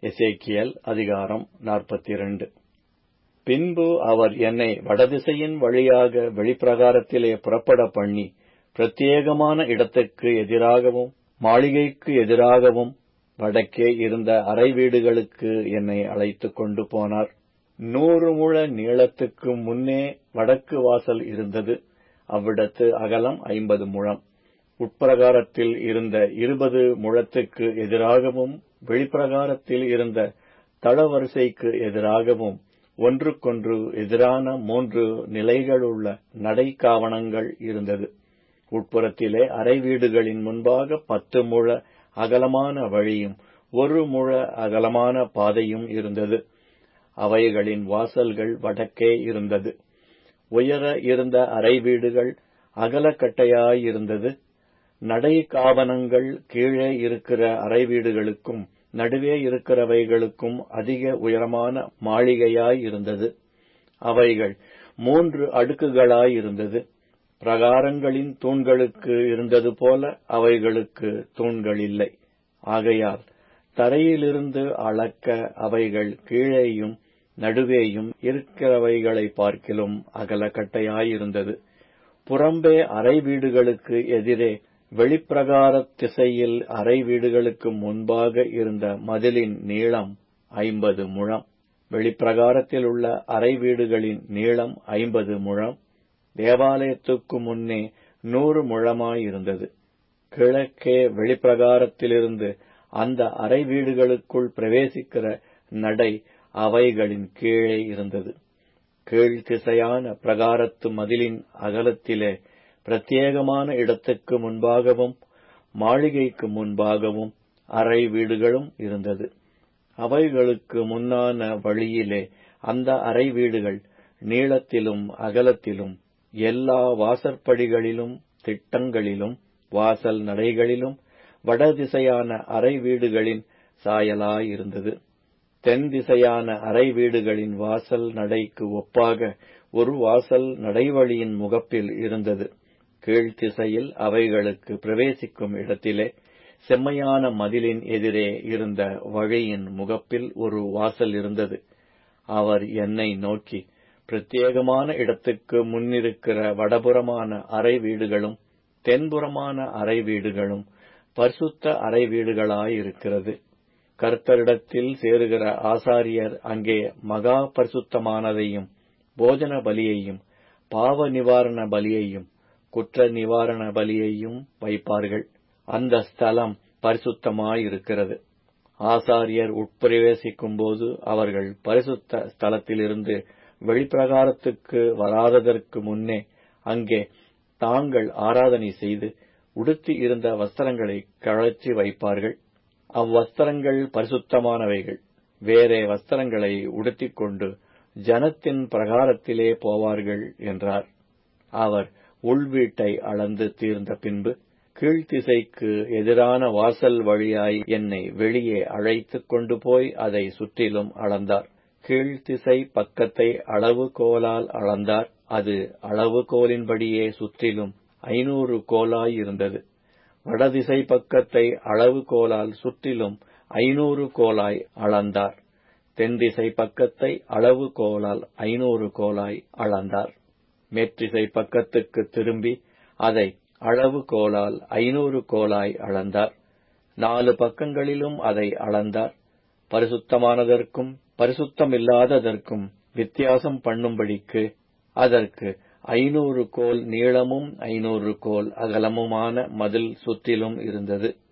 எசேக்கியேல் அதிகாரம் நாற்பத்திரண்டு பின்பு அவர் என்னை வடதிசையின் வழியாக வெளிப்பிரகாரத்திலே புறப்படப் பண்ணி பிரத்தியேகமான இடத்துக்கு எதிராகவும் மாளிகைக்கு எதிராகவும் வடக்கே இருந்த அறை வீடுகளுக்கு என்னை அழைத்துக் கொண்டு போனார் நூறு முழ நீளத்துக்கு முன்னே வடக்கு வாசல் இருந்தது அவ்விடத்து அகலம் ஐம்பது முழம் உட்பிரகாரத்தில் இருந்த இருபது முழத்துக்கு எதிராகவும் வெளிப்பிரகாரத்தில் இருந்த தளவரிசைக்கு எதிராகவும் ஒன்றுக்கொன்று எதிரான மூன்று நிலைகளுள்ள நடைக்காவணங்கள் இருந்தது உட்புறத்திலே அறை வீடுகளின் முன்பாக பத்து முழ அகலமான வழியும் ஒரு முழ அகலமான பாதையும் இருந்தது அவைகளின் வாசல்கள் வடக்கே இருந்தது உயர இருந்த அறை வீடுகள் அகலக்கட்டையாயிருந்தது நடைக்காவனங்கள் கீழே இருக்கிற அறை வீடுகளுக்கும் நடுவே இருக்கிறவைகளுக்கும் அதிக உயரமான மாளிகையாயிருந்தது அவைகள் மூன்று அடுக்குகளாயிருந்தது பிரகாரங்களின் தூண்களுக்கு இருந்தது போல அவைகளுக்கு தூண்கள் இல்லை ஆகையால் தரையிலிருந்து அளக்க அவைகள் கீழேயும் நடுவேயும் இருக்கிறவைகளை பார்க்கிலும் அகலக்கட்டையாயிருந்தது புறம்பே அறை வீடுகளுக்கு எதிரே வெளிப்பிரகார திசையில் அறை வீடுகளுக்கு முன்பாக இருந்த மதிலின் நீளம் ஐம்பது முழம் வெளிப்பிரகாரத்தில் உள்ள அறை வீடுகளின் நீளம் ஐம்பது முழம் தேவாலயத்துக்கு முன்னே நூறு முழமாயிருந்தது கிழக்கே வெளிப்பிரகாரத்திலிருந்து அந்த அறை வீடுகளுக்குள் பிரவேசிக்கிற நடை அவைகளின் கீழே இருந்தது கீழ் திசையான பிரகாரத்து மதிலின் அகலத்திலே பிரத்யேகமான இடத்துக்கு முன்பாகவும் மாளிகைக்கு முன்பாகவும் அறை வீடுகளும் இருந்தது அவைகளுக்கு முன்னான வழியிலே அந்த அறை வீடுகள் நீளத்திலும் அகலத்திலும் எல்லா வாசற்படிகளிலும் திட்டங்களிலும் வாசல் நடைகளிலும் வடதிசையான அறை வீடுகளின் சாயலாயிருந்தது தென் திசையான அறை வீடுகளின் வாசல் நடைக்கு ஒப்பாக ஒரு வாசல் நடைவழியின் முகப்பில் இருந்தது கீழ்த்திசையில் அவைகளுக்கு பிரவேசிக்கும் இடத்திலே செம்மையான மதிலின் எதிரே இருந்த வழியின் முகப்பில் ஒரு வாசல் இருந்தது அவர் என்னை நோக்கி பிரத்யேகமான இடத்துக்கு முன்னிருக்கிற வடபுறமான அறை வீடுகளும் தென்புறமான அறை வீடுகளும் பரிசுத்த அறை வீடுகளாயிருக்கிறது கர்த்தரிடத்தில் சேருகிற ஆசாரியர் அங்கே மகா பரிசுத்தமானதையும் போஜன பலியையும் பாவ நிவாரண பலியையும் குற்ற நிவாரண பலியையும் வைப்பார்கள் அந்த ஸ்தலம் பரிசுத்தமாயிருக்கிறது ஆசாரியர் உட்பிரவேசிக்கும் போது அவர்கள் பரிசுத்த ஸ்தலத்திலிருந்து வெளிப்பிரகாரத்துக்கு வராததற்கு முன்னே அங்கே தாங்கள் ஆராதனை செய்து உடுத்தி இருந்த வஸ்திரங்களை கழற்றி வைப்பார்கள் அவ்வஸ்திரங்கள் பரிசுத்தமானவைகள் வேறே வஸ்திரங்களை உடுத்திக் கொண்டு ஜனத்தின் பிரகாரத்திலே போவார்கள் என்றார் அவர் உள்வீட்டை அளந்து தீர்ந்த பின்பு கீழ்த்திசைக்கு எதிரான வாசல் வழியாய் என்னை வெளியே அழைத்துக் கொண்டு போய் அதை சுற்றிலும் அளந்தார் கீழ்த்திசை பக்கத்தை அளவுகோலால் அளந்தார் அது அளவுகோலின்படியே சுற்றிலும் ஐநூறு கோலாயிருந்தது வடதிசை பக்கத்தை அளவுகோலால் சுற்றிலும் ஐநூறு கோலாய் அளந்தார் தென்திசை பக்கத்தை அளவுகோலால் ஐநூறு கோலாய் அளந்தார் மேற்றிசை பக்கத்துக்கு திரும்பி அதை அளவுகோலால் ஐநூறு கோலாய் அளந்தார் நாலு பக்கங்களிலும் அதை அளந்தார் பரிசுத்தமானதற்கும் பரிசுத்தமில்லாததற்கும் வித்தியாசம் பண்ணும்படிக்கு அதற்கு ஐநூறு கோல் நீளமும் ஐநூறு கோல் அகலமுமான மதில் சுற்றிலும் இருந்தது